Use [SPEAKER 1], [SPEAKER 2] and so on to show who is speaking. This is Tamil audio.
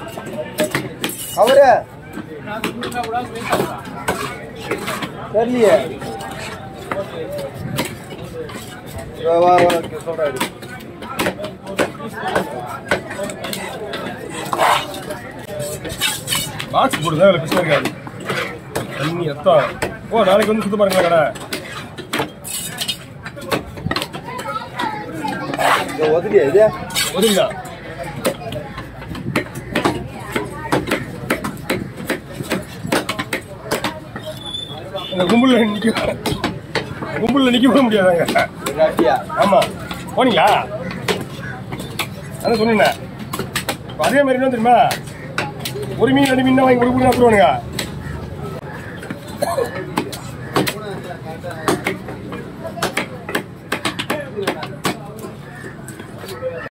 [SPEAKER 1] அவரு தெரியலையே வா வா வா சொல்றாரு
[SPEAKER 2] பாக்ஸ் போடுதான் அதில் பிரச்சனை இருக்காது தண்ணி ரத்தம் ஓ நாளைக்கு வந்து சுத்த பாருங்களா கடை
[SPEAKER 1] இந்த உதவியா இது
[SPEAKER 2] உதவிதான் இந்த கும்பல்ல நிக்க கும்பல்ல நிக்க கூட முடியாதாங்க
[SPEAKER 1] எங்க அட்டியா
[SPEAKER 2] ஆமா போனீங்களா அதான் சொன்னேன் இப்ப அதே மாதிரி என்ன தெரியுமா ஒரு மீன் ரெண்டு மீன் தான் வாங்கி கொடுக்கணும் அப்புறம்